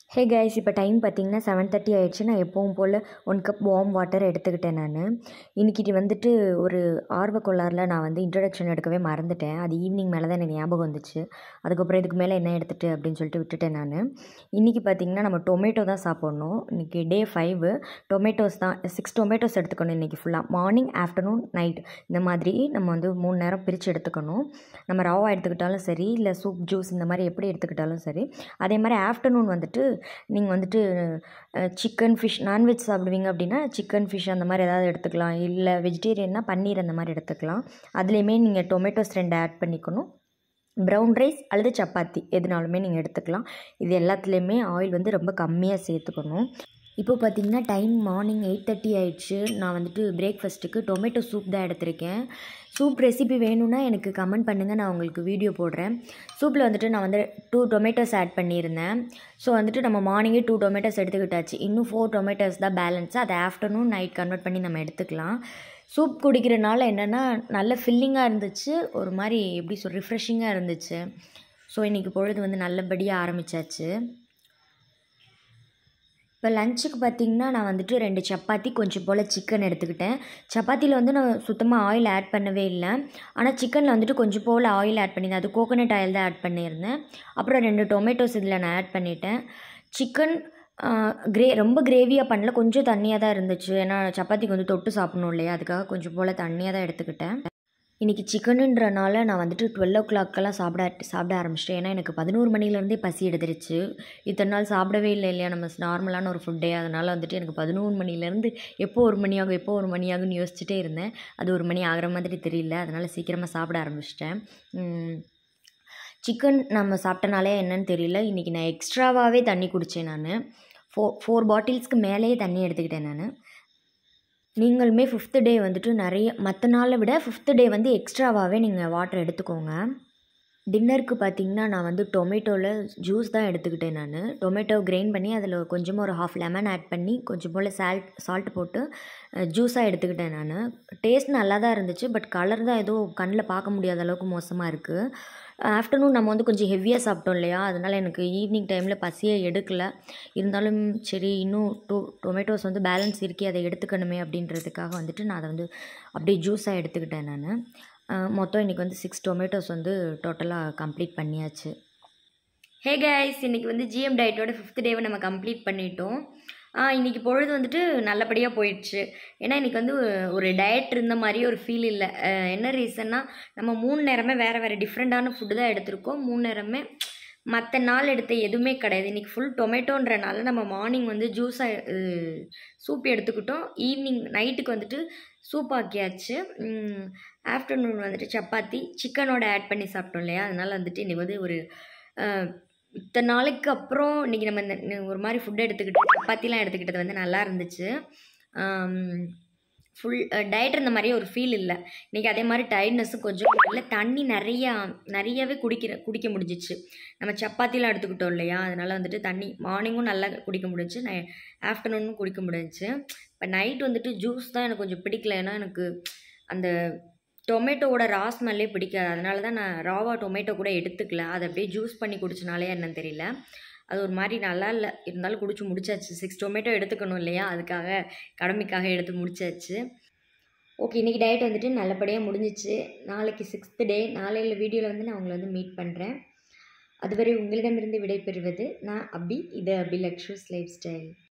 ஹே guys இப்போ time பார்த்தீங்கன்னா seven thirty ஆயிடுச்சு நான் எப்பவும் போல் ஒன் கப் வார்ம் வாட்டர் எடுத்துக்கிட்டேன் நான் இன்னைக்கு வந்துட்டு ஒரு ஆர்வ கோளாறில் நான் வந்து இன்ட்ரடக்ஷன் எடுக்கவே மறந்துட்டேன் அது ஈவினிங் மேலே தான் எனக்கு ஞாபகம் வந்துச்சு அதுக்கப்புறம் இதுக்கு மேலே என்ன எடுத்துட்டு அப்படின்னு சொல்லிட்டு விட்டுட்டேன் நான் இன்றைக்கி பார்த்தீங்கன்னா நம்ம டொமேட்டோ தான் சாப்பிட்ணும் இன்றைக்கி டே ஃபைவு டொமேட்டோஸ் தான் சிக்ஸ் டொமேட்டோஸ் எடுத்துக்கணும் இன்றைக்கி ஃபுல்லாக மார்னிங் ஆஃப்டர்நூன் நைட் இந்த மாதிரி நம்ம வந்து மூணு நேரம் பிரித்து எடுத்துக்கணும் நம்ம ராவா எடுத்துக்கிட்டாலும் சரி இல்லை சூப் ஜூஸ் இந்த மாதிரி எப்படி எடுத்துக்கிட்டாலும் சரி அதே மாதிரி ஆஃப்டர்நூன் வந்துட்டு நீங்கள் வந்துட்டு சிக்கன் ஃபிஷ் நான்வெஜ் சாப்பிடுவீங்க அப்படின்னா சிக்கன் ஃபிஷ் அந்த மாதிரி ஏதாவது எடுத்துக்கலாம் இல்லை வெஜிடேரியன்னா பன்னீர் அந்த மாதிரி எடுத்துக்கலாம் அதுலேயுமே நீங்கள் டொமேட்டோஸ் ரெண்டு ஆட் பண்ணிக்கணும் ப்ரௌன் ரைஸ் அல்லது சப்பாத்தி எதுனாலுமே நீங்கள் எடுத்துக்கலாம் இது எல்லாத்துலேயுமே ஆயில் வந்து ரொம்ப கம்மியாக சேர்த்துக்கணும் இப்போ பார்த்தீங்கன்னா டைம் மார்னிங் எயிட் தேர்ட்டி ஆயிடுச்சு நான் வந்துட்டு பிரேக்ஃபாஸ்ட்டுக்கு டொமேட்டோ சூப் தான் எடுத்திருக்கேன் சூப் ரெசிபி வேணும்னா எனக்கு கமெண்ட் பண்ணுங்கள் நான் உங்களுக்கு வீடியோ போடுறேன் சூப்பில் வந்துட்டு நான் வந்து டூ டொமேட்டோஸ் ஆட் பண்ணியிருந்தேன் ஸோ வந்துட்டு நம்ம மார்னிங்கே டூ டொமேட்டோஸ் எடுத்துக்கிட்டாச்சு இன்னும் ஃபோர் டொமேட்டோஸ் தான் பேலன்ஸ் அதை ஆஃப்டர்நூன் நைட் கன்வெர்ட் பண்ணி நம்ம எடுத்துக்கலாம் சூப் குடிக்கிறனால என்னென்னா நல்ல ஃபில்லிங்காக இருந்துச்சு ஒரு மாதிரி எப்படி சொல் ரிஃப்ரெஷிங்காக இருந்துச்சு ஸோ இன்றைக்கி பொழுது வந்து நல்லபடியாக ஆரம்பித்தாச்சு இப்போ லஞ்சுக்கு பார்த்திங்கன்னா நான் வந்துட்டு ரெண்டு சப்பாத்தி கொஞ்சம் போல் சிக்கன் எடுத்துக்கிட்டேன் சப்பாத்தியில் வந்து நான் சுத்தமாக ஆயில் ஆட் பண்ணவே இல்லை ஆனால் சிக்கனில் வந்துட்டு கொஞ்சம் போல் ஆயில் ஆட் பண்ணியிருந்தேன் அது கோகோனட் ஆயில் தான் ஆட் பண்ணியிருந்தேன் அப்புறம் ரெண்டு டொமேட்டோஸ் இதில் நான் ஆட் பண்ணிட்டேன் சிக்கன் கிரே ரொம்ப கிரேவியாக பண்ணல கொஞ்சம் தண்ணியாக தான் இருந்துச்சு ஏன்னா சப்பாத்திக்கு வந்து தொட்டு சாப்பிடணும் இல்லையா அதுக்காக கொஞ்சம் போல் தண்ணியாக தான் எடுத்துக்கிட்டேன் இன்றைக்கி சிக்கனுன்றனால நான் வந்துட்டு டுவெல் ஓ கிளாக்கெல்லாம் சாப்பிட சாப்பிட ஆரம்பிச்சிட்டேன் ஏன்னா எனக்கு பதினோரு மணிலேருந்தே பசி எடுத்துருச்சு இத்தனை நாள் சாப்பிடவே இல்லை இல்லையா நம்ம நார்மலான ஒரு ஃபுட்டே அதனால் வந்துட்டு எனக்கு பதினோரு மணிலேருந்து எப்போ ஒரு மணி ஆகும் எப்போ ஒரு மணி ஆகும்னு யோசிச்சுட்டே இருந்தேன் அது ஒரு மணி ஆகிற மாதிரி தெரியல அதனால் சீக்கிரமாக சாப்பிட ஆரம்பிச்சிட்டேன் சிக்கன் நம்ம சாப்பிட்டனாலே என்னன்னு தெரியல இன்றைக்கி நான் எக்ஸ்ட்ராவாகவே தண்ணி குடித்தேன் நான் ஃபோ ஃபோர் பாட்டில்ஸ்க்கு மேலேயே தண்ணி எடுத்துக்கிட்டேன் நான் நீங்களுமே ஃபிஃப்த்து டே வந்துட்டு நிறைய மற்ற நாளை விட ஃபிஃப்த்து டே வந்து எக்ஸ்ட்ராவாகவே நீங்கள் வாட்டர் எடுத்துக்கோங்க டின்னருக்கு பார்த்தீங்கன்னா நான் வந்து டொமேட்டோவில் ஜூஸ் தான் எடுத்துக்கிட்டேன் நான் டொமேட்டோ கிரைண்ட் பண்ணி அதில் கொஞ்சமாக ஒரு ஹாஃப் லெமன் ஆட் பண்ணி கொஞ்சம் போல் சால்ட் சால்ட் போட்டு ஜூஸாக எடுத்துக்கிட்டேன் நான் டேஸ்ட் நல்லா தான் இருந்துச்சு பட் கலர் தான் ஏதோ கண்ணில் பார்க்க முடியாத அளவுக்கு மோசமாக இருக்குது ஆஃப்டர்நூன் நம்ம வந்து கொஞ்சம் ஹெவியாக சாப்பிட்டோம் இல்லையா அதனால் எனக்கு ஈவினிங் டைமில் பசியே எடுக்கலை இருந்தாலும் சரி இன்னும் டொ டொமேட்டோஸ் வந்து பேலன்ஸ் இருக்கே அதை எடுத்துக்கணுமே அப்படின்றதுக்காக வந்துட்டு நான் அதை வந்து அப்படியே ஜூஸாக எடுத்துக்கிட்டேன் நான் மொத்தம் இன்றைக்கி வந்து சிக்ஸ் டொமேட்டோஸ் வந்து டோட்டலாக கம்ப்ளீட் பண்ணியாச்சு ஹே கைஸ் இன்றைக்கி வந்து ஜிஎம் டயட்டோட ஃபிஃப்த் டேவை நம்ம கம்ப்ளீட் பண்ணிட்டோம் இன்றைக்கி பொழுது வந்துட்டு நல்லபடியாக போயிடுச்சு ஏன்னா இன்றைக்கி வந்து ஒரு டயட் இருந்த மாதிரி ஒரு ஃபீல் இல்லை என்ன ரீசன்னா நம்ம மூணு நேரமே வேறு வேறு டிஃப்ரெண்ட்டான ஃபுட்டு தான் எடுத்திருக்கோம் மூணு நேரமே மற்ற நாள் எடுத்த எதுவுமே கிடையாது இன்றைக்கி ஃபுல் டொமேட்டோன்றனால நம்ம மார்னிங் வந்து ஜூஸாக சூப் எடுத்துக்கிட்டோம் ஈவினிங் நைட்டுக்கு வந்துட்டு சூப் ஆக்கியாச்சு ஆஃப்டர்நூன் வந்துட்டு சப்பாத்தி சிக்கனோட ஆட் பண்ணி சாப்பிட்டோம் இல்லையா அதனால் வந்துட்டு இன்றைக்கி வந்து ஒரு இத்தனை நாளைக்கு அப்புறம் இன்றைக்கி நம்ம இந்த ஒரு மாதிரி ஃபுட் எடுத்துக்கிட்டு சப்பாத்திலாம் எடுத்துக்கிட்டது வந்து நல்லா இருந்துச்சு ஃபுல் டயட் இருந்த மாதிரியே ஒரு ஃபீல் இல்லை இன்றைக்கி அதே மாதிரி டயர்ட்னஸும் கொஞ்சம் இல்லை தண்ணி நிறையா நிறையவே குடிக்கிற குடிக்க முடிஞ்சிச்சு நம்ம சப்பாத்திலாம் எடுத்துக்கிட்டோம் இல்லையா அதனால் வந்துட்டு தண்ணி மார்னிங்கும் நல்லா குடிக்க முடிஞ்சிச்சு நை ஆஃப்டர்நூனும் குடிக்க முடிஞ்சிச்சு இப்போ நைட் வந்துட்டு ஜூஸ் தான் எனக்கு கொஞ்சம் பிடிக்கல ஏன்னா எனக்கு அந்த டொமேட்டோவோட ரா ஸ்மெல்லே பிடிக்காது அதனால தான் நான் ராவா டொமேட்டோ கூட எடுத்துக்கல அதை அப்படியே ஜூஸ் பண்ணி குடிச்சனாலே என்னன்னு தெரியல அது ஒரு மாதிரி நல்லா இல்லை இருந்தாலும் குடிச்சு முடிச்சாச்சு சிக்ஸ் டொமேட்டோ எடுத்துக்கணும் இல்லையா அதுக்காக கடமைக்காக எடுத்து முடிச்சாச்சு ஓகே இன்றைக்கி டயட் வந்துட்டு நல்லபடியாக முடிஞ்சிச்சு நாளைக்கு சிக்ஸ்த்து டே நாளையில் வீடியோவில் வந்து நான் உங்களை வந்து மீட் பண்ணுறேன் அதுவரை உங்களிடமிருந்து விடைபெறுவது நான் அபி இது அபி லக்ஷூஸ் லைஃப் ஸ்டைல்